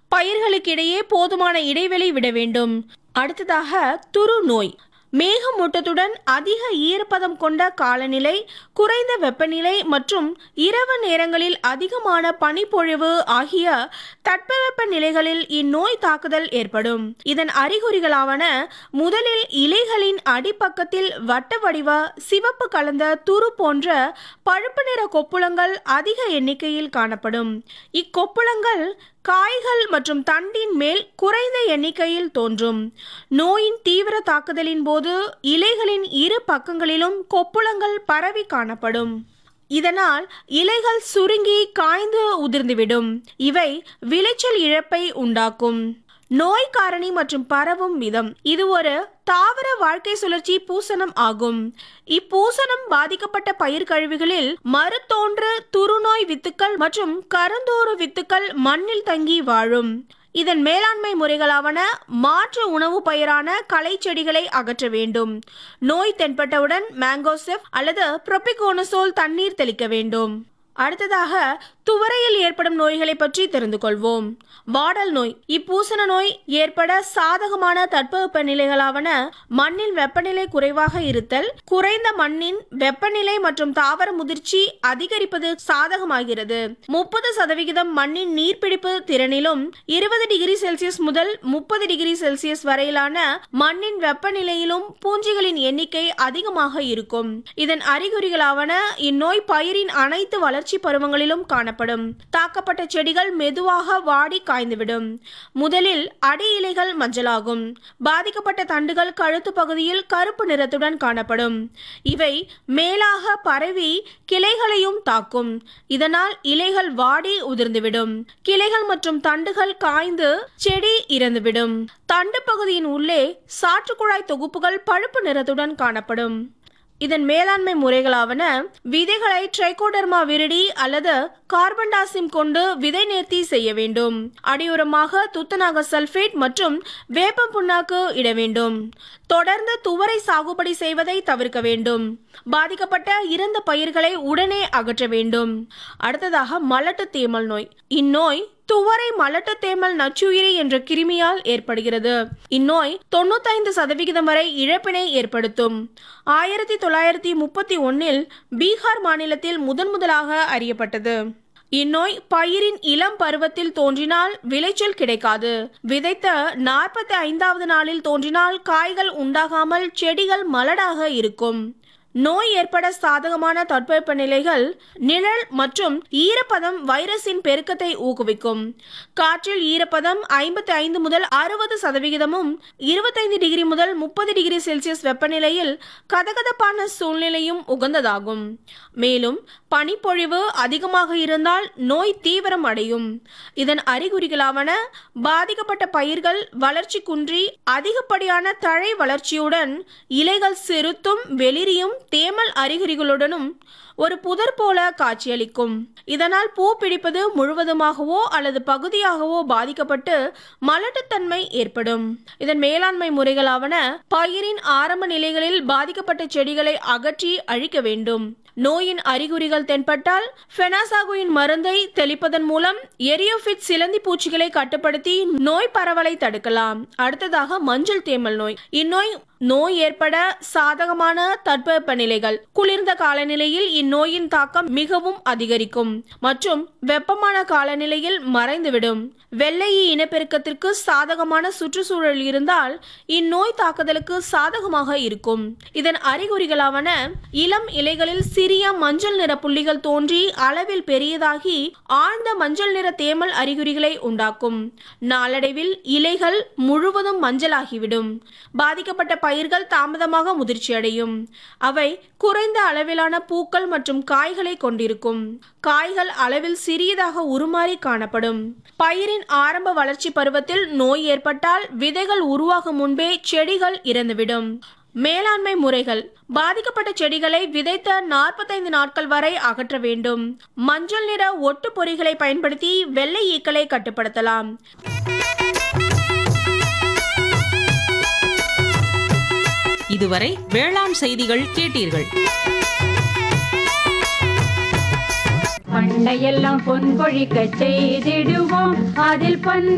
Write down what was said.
பயிர்களுக்கிடையே போதுமான இடைவெளி விட வேண்டும் அடுத்ததாக துரு நோய் மேகமூட்டத்துடன் அதிக ஈரப்பதம் கொண்ட காலநிலை குறைந்த வெப்பநிலை மற்றும் இரவு நேரங்களில் அதிகமான பனிப்பொழிவு ஆகிய தட்பவெப்ப நிலைகளில் இந்நோய் தாக்குதல் ஏற்படும் இதன் அறிகுறிகளாவன முதலில் இலைகளின் அடிப்பக்கத்தில் வட்ட வடிவ சிவப்பு கலந்த துரு போன்ற பழுப்பு நிற கொப்புளங்கள் அதிக எண்ணிக்கையில் காணப்படும் இக்கொப்புளங்கள் காய்கள் மற்றும் தண்டின் மேல் குறைந்த எண்ணிக்கையில் தோன்றும் நோயின் தீவிர தாக்குதலின் போது இலைகளின் இரு பக்கங்களிலும் கொப்புளங்கள் பரவி காணப்படும் இதனால் இலைகள் சுருங்கி காய்ந்து உதிர்ந்துவிடும் இவை விளைச்சல் இழப்பை உண்டாக்கும் நோய் காரணி மற்றும் பரவும் விதம் இது ஒரு தாவர வாழ்க்கை சுழற்சி பூசணம் ஆகும் இப்பூசணம் பாதிக்கப்பட்ட பயிர் கழிவுகளில் மறுதோன்று துருநோய் வித்துக்கள் மற்றும் கருந்தோறு வித்துக்கள் மண்ணில் தங்கி வாழும் இதன் மேலாண்மை முறைகளாவன மாற்று உணவு பயிரான களை செடிகளை அகற்ற வேண்டும் நோய் தென்பட்டவுடன் மேங்கோசெஃப் அல்லது புரோபிகோனசோல் தண்ணீர் தெளிக்க வேண்டும் அடுத்ததாக துவரையில் ஏற்படும் நோய்களை பற்றி தெரிந்து கொள்வோம் வாடல் நோய் இப்பூசண நோய் ஏற்பட சாதகமான தட்பவெப்ப நிலைகளாவன மண்ணில் வெப்பநிலை குறைவாக இருத்தல் குறைந்த மண்ணின் வெப்பநிலை மற்றும் தாவர முதிர்ச்சி அதிகரிப்பது சாதகமாகிறது முப்பது சதவிகிதம் மண்ணின் நீர்பிடிப்பு திறனிலும் இருபது டிகிரி செல்சியஸ் முதல் முப்பது டிகிரி செல்சியஸ் வரையிலான மண்ணின் வெப்பநிலையிலும் பூஞ்சிகளின் எண்ணிக்கை அதிகமாக இருக்கும் இதன் அறிகுறிகளாவன இந்நோய் பயிரின் அனைத்து வளர்ச்சி பருவங்களிலும் காணப்படும் தாக்கப்பட்ட செடிகள் மெதுவாக வாடி காய்ந்துவிடும் முதலில் அடி இலைகள் மஞ்சளாகும் பாதிக்கப்பட்ட தண்டுகள் கழுத்து பகுதியில் கருப்பு நிறத்துடன் காணப்படும் இவை மேலாக பரவி கிளைகளையும் தாக்கும் இதனால் இலைகள் வாடி உதிர்ந்துவிடும் கிளைகள் மற்றும் தண்டுகள் காய்ந்து செடி இறந்துவிடும் தண்டு பகுதியின் உள்ளே சாற்றுக்குழாய் தொகுப்புகள் பழுப்பு நிறத்துடன் காணப்படும் இதன் மேலாண்மை முறைகளாவன விதைகளை ட்ரைகோடர்மா விரிடி அல்லது கார்பன்டாசிம் கொண்டு விதை நேர்த்தி செய்ய வேண்டும் அடியுரமாக துத்தநாக சல்பேட் மற்றும் வேப்பம் புண்ணாக்கு இட வேண்டும் தொடர்ந்து துவரை சாகுபடி செய்வதை தவிர்க்க வேண்டும் பாதிக்கப்பட்ட இறந்த பயிர்களை உடனே அகற்ற வேண்டும் அடுத்ததாக மலட்டு தேமல் நோய் இந்நோய் துவரை மலட்டு தேமல் நச்சுயிரி என்ற கிருமியால் ஏற்படுகிறது இந்நோய் தொண்ணூத்தைந்து சதவிகிதம் வரை இழப்பினை ஏற்படுத்தும் ஆயிரத்தி தொள்ளாயிரத்தி முப்பத்தி ஒன்னில் பீகார் மாநிலத்தில் முதன் முதலாக அறியப்பட்டது இந்நோய் பயிரின் இளம் பருவத்தில் தோன்றினால் விளைச்சல் கிடைக்காது விதைத்த நாற்பத்தி ஐந்தாவது நாளில் தோன்றினால் காய்கள் உண்டாகாமல் செடிகள் மலடாக இருக்கும் நோய் ஏற்பட சாதகமான தட்பவெப்ப நிலைகள் நிழல் மற்றும் ஈரப்பதம் வைரஸின் பெருக்கத்தை ஊக்குவிக்கும் காற்றில் ஈரப்பதம் ஐம்பத்தி ஐந்து முதல் அறுபது சதவிகிதமும் இருபத்தைந்து டிகிரி முதல் முப்பது டிகிரி செல்சியஸ் வெப்பநிலையில் கதகதப்பான சூழ்நிலையும் உகந்ததாகும் மேலும் பனிப்பொழிவு அதிகமாக இருந்தால் நோய் தீவிரம் அடையும் இதன் அறிகுறிகளாவன பாதிக்கப்பட்ட பயிர்கள் வளர்ச்சி குன்றி அதிகப்படியான தழை வளர்ச்சியுடன் இலைகள் சிறுத்தும் வெளிரியும் தேமல் அறிகுறிகளுடனும் ஒரு புதர் போல காட்சியளிக்கும் இதனால் பூ பிடிப்பது முழுவதுமாகவோ அல்லது பகுதியாகவோ பாதிக்கப்பட்டு மலட்டுத்தன்மை ஏற்படும் இதன் மேலாண்மை முறைகளாவன பயிரின் ஆரம்ப நிலைகளில் பாதிக்கப்பட்ட செடிகளை அகற்றி அழிக்க வேண்டும் நோயின் அறிகுறிகள் தென்பட்டால் ஃபெனாசாகுயின் மருந்தை தெளிப்பதன் மூலம் எரியோஃபிட் சிலந்தி பூச்சிகளை கட்டுப்படுத்தி நோய் பரவலை தடுக்கலாம் அடுத்ததாக மஞ்சள் தேமல் நோய் இந்நோய் நோய் ஏற்பட சாதகமான தட்பவெப்ப நிலைகள் குளிர்ந்த காலநிலையில் இந்நோயின் தாக்கம் மிகவும் அதிகரிக்கும் மற்றும் வெப்பமான காலநிலையில் மறைந்துவிடும் வெள்ளையி இனப்பெருக்கத்திற்கு சாதகமான சுற்றுச்சூழல் இருந்தால் இந்நோய் தாக்குதலுக்கு சாதகமாக இருக்கும் இதன் அறிகுறிகளாவன இளம் இலைகளில் சிறிய மஞ்சள் நிற புள்ளிகள் தோன்றி அளவில் பெரியதாகி ஆழ்ந்த மஞ்சள் நிற தேமல் அறிகுறிகளை உண்டாக்கும் நாளடைவில் இலைகள் முழுவதும் மஞ்சளாகிவிடும் பாதிக்கப்பட்ட பயிர்கள் தாமதமாக முதிர்ச்சியடையும் அவை குறைந்த அளவிலான பூக்கள் மற்றும் காய்களை கொண்டிருக்கும் காய்கள் அளவில் சிறியதாக உருமாறி காணப்படும் பயிரின் ஆரம்ப வளர்ச்சி பருவத்தில் நோய் ஏற்பட்டால் விதைகள் உருவாகும் முன்பே செடிகள் இறந்துவிடும் மேலாண்மை முறைகள் பாதிக்கப்பட்ட செடிகளை விதைத்த நாற்பத்தைந்து நாட்கள் வரை அகற்ற வேண்டும் மஞ்சள் நிற ஒட்டு பொறிகளை பயன்படுத்தி வெள்ளை ஈக்களை கட்டுப்படுத்தலாம் இதுவரை வேளாண் செய்திகள் கேட்டீர்கள் பண்டையெல்லாம் பொன் கொழிக்க செய்திடுவோம் அதில் பன்